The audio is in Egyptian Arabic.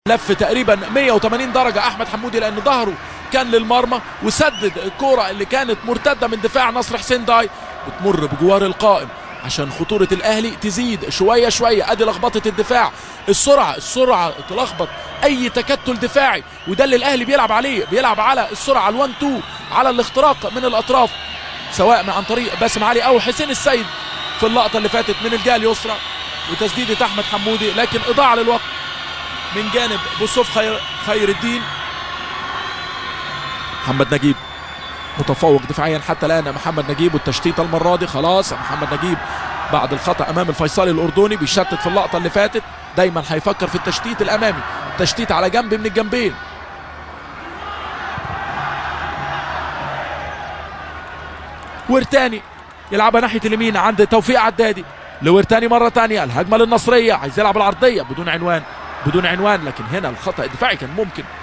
لف تقريبا 180 درجة أحمد حمودي لأن ظهره كان للمرمى وسدد الكرة اللي كانت مرتدة من دفاع نصر حسين داي بتمر بجوار القائم عشان خطورة الأهلي تزيد شوية شوية أدي لخبطة الدفاع السرعة السرعة تلخبط أي تكتل دفاعي وده اللي الأهلي بيلعب عليه بيلعب على السرعة الوان تو على الاختراق من الأطراف سواء عن طريق باسم علي أو حسين السيد في اللقطة اللي فاتت من الجهة اليسرى وتسديدة أحمد حمودي لكن إضاعة للوقت من جانب بوسوف خير, خير الدين محمد نجيب متفوق دفاعيا حتى الان محمد نجيب والتشتيت المره دي خلاص محمد نجيب بعد الخطا امام الفيصلي الاردني بيشتت في اللقطه اللي فاتت دايما هيفكر في التشتيت الامامي تشتيت على جنب من الجنبين ورتاني يلعبها ناحيه اليمين عند توفيق عدادي لورتاني مره ثانيه الهجمه للنصريه عايز يلعب العرضيه بدون عنوان بدون عنوان لكن هنا الخطا الدفاعي كان ممكن